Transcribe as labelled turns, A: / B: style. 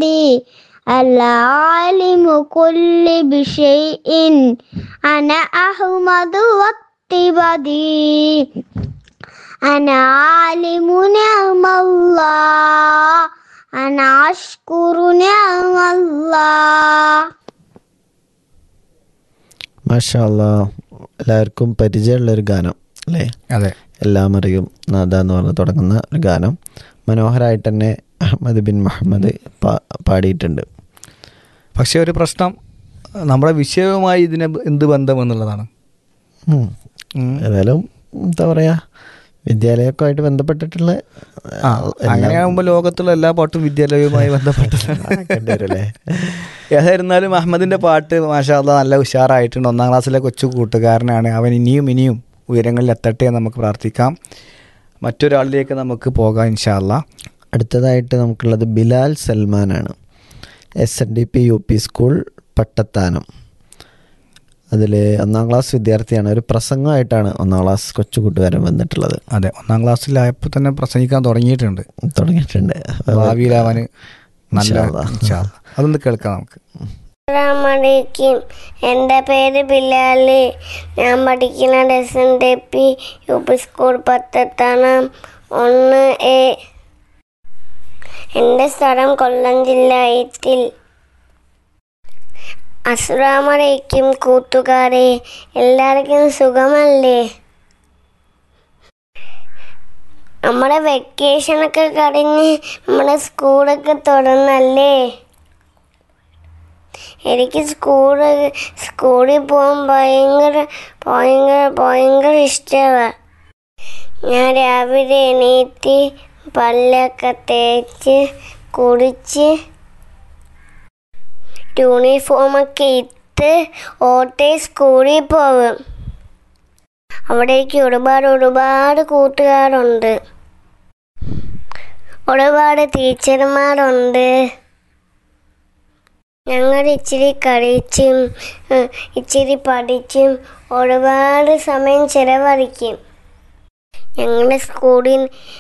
A: العالم كل بشيء أنا أحمد والتبدي أنا عالم نعم الله أنا أشكر نعم الله
B: മാഷാ അല്ലാ എല്ലാവർക്കും പരിചയമുള്ള ഒരു ഗാനം അല്ലേ
C: അതെ
B: എല്ലാം അറിയും നാദ എന്ന് പറഞ്ഞ് തുടങ്ങുന്ന ഒരു ഗാനം മനോഹരമായിട്ട് തന്നെ അഹമ്മദ് ബിൻ മുഹമ്മദ് പാ- പാടിയിട്ടുണ്ട്
C: പക്ഷേ ഒരു പ്രശ്നം നമ്മുടെ വിഷയവുമായി ഇതിന് എന്ത് ബന്ധം എന്നുള്ളതാണ്
B: ഉം.
C: ഉം.
B: ഏതായാലും എന്താ പറയുക വിദ്യാലയമൊക്കെ ആയിട്ട് ബന്ധപ്പെട്ടിട്ടുള്ള
C: ആ അങ്ങനെയാകുമ്പോൾ ലോകത്തുള്ള എല്ലാ പാട്ടും വിദ്യാലയവുമായി ബന്ധപ്പെട്ടതാണ്
B: കണ്ടുവരല്ലേ
C: ഏതായിരുന്നാലും അഹമ്മദിൻ്റെ പാട്ട് മാഷാല്ല നല്ല ഉഷാറായിട്ടുണ്ട് ഒന്നാം ക്ലാസ്സിലെ കൊച്ചു കൂട്ടുകാരനാണ് അവൻ ഇനിയും ഇനിയും ഉയരങ്ങളിൽ എത്തട്ടെ എന്ന് നമുക്ക് പ്രാർത്ഥിക്കാം മറ്റൊരാളിലേക്ക് നമുക്ക് പോകാം ഇൻഷാല്ല
B: അടുത്തതായിട്ട് നമുക്കുള്ളത് ബിലാൽ സൽമാനാണ് S N D P U P school Pattathanam അതിൽ ഒന്നാം ക്ലാസ് വിദ്യാർത്ഥിയാണ് ഒരു പ്രസംഗമായിട്ടാണ് ഒന്നാം ക്ലാസ് കൊച്ചു കൂട്ടുകാരൻ വന്നിട്ടുള്ളത്
C: അതെ ഒന്നാം ക്ലാസ്സിലായപ്പോൾ തന്നെ പ്രസംഗിക്കാൻ തുടങ്ങിയിട്ടുണ്ട്
B: തുടങ്ങിയിട്ടുണ്ട്
C: ഭാവിയിൽ അവന് നല്ല
B: ഇൻഷാ അല്ലാ.
C: ഇൻഷാ അല്ലാ. അതൊന്ന് കേൾക്കാം നമുക്ക്
A: അസ്സലാമലൈക്കും എൻ്റെ പേര് ബിലാല് ഞാൻ പഠിക്കുന്ന S N D P U P school പത്തെത്താണ് ഒന്ന് എ എൻ്റെ സ്ഥലം കൊല്ലം ജില്ല ഏറ്റിൽ അസ്സലാമലൈക്കും കൂട്ടുകാരെ എല്ലാവർക്കും സുഖമല്ലേ നമ്മുടെ വെക്കേഷനൊക്കെ കഴിഞ്ഞ് നമ്മുടെ സ്കൂളൊക്കെ തുറന്നല്ലേ എനിക്ക് സ്കൂള് സ്കൂളിൽ പോകാൻ ഭയങ്കര ഭയങ്കര ഭയങ്കര ഇഷ്ടമാണ് ഞാൻ രാവിലെ എണീറ്റ് പല്ലൊക്കെ തേച്ച് കുളിച്ച് യൂണിഫോമൊക്കെ ഇട്ട് ഓട്ടേ സ്കൂളിൽ പോകും അവിടേക്ക് ഒരുപാട് ഒരുപാട് കൂട്ടുകാരുണ്ട് ഒരുപാട് ടീച്ചർമാരുണ്ട് ഞങ്ങൾ ഇച്ചിരി കളിച്ചും ഉം, ഇച്ചിരി പഠിച്ചും ഒരുപാട് സമയം ചിലവഴിക്കും ഞങ്ങളുടെ സ്കൂളിൽ